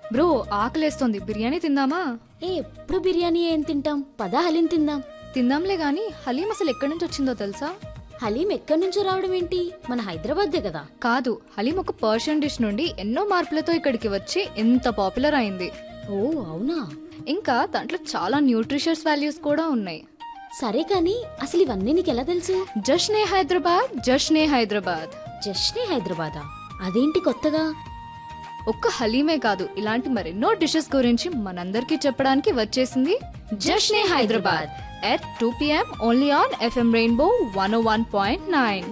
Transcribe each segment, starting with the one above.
Bro ఆకలేస్తోంది biryani తిందామా ఏ ఎప్పుడు బిర్యానీ ఏం తింటాం పదా హలీం తిందాం తిందాంలే గాని హలీం అసలు ఎక్కడి నుంచి వచ్చిందో తెలుసా హలీం ఎక్కడి నుంచో రావడం ఏంటి మన హైదరాబాద్దే కదా కాదు హలీం ఒక పర్షియన్ డిష్ నుండి ఎన్నో మార్పులతో ఇక్కడికి వచ్చి ఎంత పాపులర్ అయింది ఓ అవునా ఇంకా దాంట్లో చాలా న్యూట్రిషియస్ వాల్యూస్ కూడా ఉన్నాయి సరే కానీ అసలు ఇవన్నీ నీకు ఎలా తెలుసు జష్నే హైదరాబాద్ జష్నే హైదరాబాద్ జస్ట్నే హైదరాబాదా అదేంటి కొత్తగా ఒక్క హలీమే కాదు ఇలాంటి మరెన్నో డిషెస్ గురించి మనందరికీ చెప్పడానికి వచ్చేసింది Jashne Hyderabad at two PM only on FM rainbow one one point nine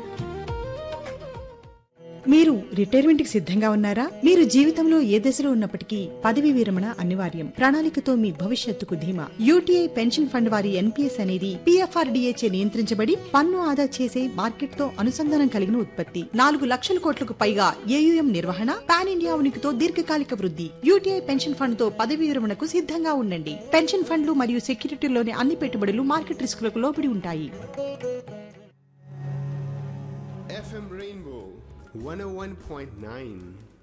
మీరు రిటైర్మెంట్ కి సిద్ధంగా ఉన్నారా మీరు జీవితంలో ఏ దశలో ఉన్నప్పటికీ పదవి విరమణ అనివార్యం ప్రణాళికతో మీ భవిష్యత్తుకు ధీమా యూటీఐ పెన్షన్ ఫండ్ వారి ఎన్పీఎస్ అనేది పీఎఫ్ఆర్డీఏచే నియంత్రించబడి పన్ను ఆదా చేసే మార్కెట్ తో అనుసంధానం కలిగిన ఉత్పత్తి నాలుగు లక్షల కోట్లకు పైగా ఏయుఎం నిర్వహణ పాన్ ఇండియా ఉనికితో దీర్ఘకాలిక వృద్ధి యూటీఐ పెన్షన్ ఫండ్ తో పదవి విరమణకు సిద్ధంగా ఉండండి పెన్షన్ ఫండ్లు మరియు సెక్యూరిటీలోని అన్ని పెట్టుబడులు మార్కెట్ రిస్కులకు లోబడి ఉంటాయి FM Rainbow 101.9.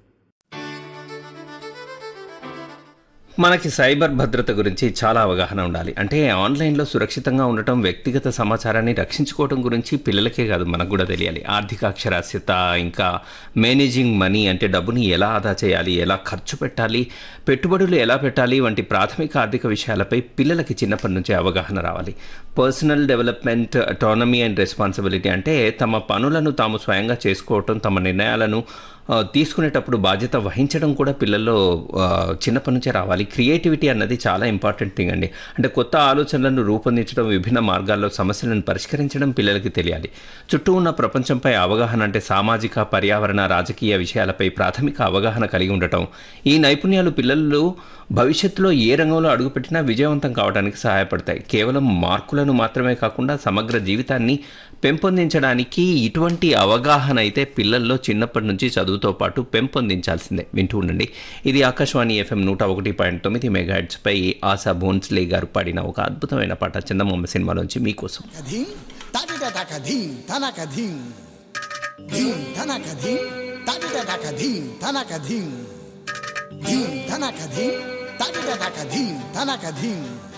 మనకి సైబర్ భద్రత గురించి చాలా అవగాహన ఉండాలి అంటే ఆన్లైన్లో సురక్షితంగా ఉండటం వ్యక్తిగత సమాచారాన్ని రక్షించుకోవడం గురించి పిల్లలకే కాదు మనకు కూడా తెలియాలి ఆర్థిక అక్షరాస్యత ఇంకా మేనేజింగ్ మనీ అంటే డబ్బుని ఎలా ఆదా చేయాలి ఎలా ఖర్చు పెట్టాలి పెట్టుబడులు ఎలా పెట్టాలి వంటి ప్రాథమిక ఆర్థిక విషయాలపై పిల్లలకి చిన్నప్పటి నుంచే అవగాహన రావాలి personal development autonomy and responsibility అంటే తమ పనులను తాము స్వయంగా చేసుకోవటం తమ నిర్ణయాలను ఆ, తీసుకునేటప్పుడు బాధ్యత వహించడం కూడా పిల్లల్లో ఆ, చిన్నప్పటి నుంచే రావాలి క్రియేటివిటీ అన్నది చాలా ఇంపార్టెంట్ థింగ్ అండి అంటే కొత్త ఆలోచనలను రూపొందించడం విభిన్న మార్గాల్లో సమస్యలను పరిష్కరించడం పిల్లలకి తెలియాలి చుట్టూ ఉన్న ప్రపంచంపై అవగాహన అంటే సామాజిక పర్యావరణ రాజకీయ విషయాలపై ప్రాథమిక అవగాహన కలిగి ఉండటం ఈ నైపుణ్యాలు పిల్లలు భవిష్యత్తులో ఏ రంగంలో అడుగుపెట్టినా విజయవంతం కావడానికి సహాయపడతాయి కేవలం మార్కులను మాత్రమే కాకుండా సమగ్ర జీవితాన్ని పెంపొందించడానికి ఇటువంటి అవగాహన అయితే పిల్లల్లో చిన్నప్పటి నుంచి చదువుతో పాటు పెంపొందించాల్సిందే వింటూ ఉండండి ఇది ఆకాశవాణి ఎఫ్ఎం నూట ఒకటి పాయింట్ తొమ్మిది మెగాహెడ్స్పై ఆశా భోన్స్లే గారు పాడిన ఒక అద్భుతమైన పాట చందమామ సినిమాలోంచి మీకోసం ధీం తాటిటక ధీం తనక ధీం ధీం ధనక ధీం తాటిటక ధీం తనక ధీం ధీం ధనక ధీం తాటిటక ధీం తనక ధీం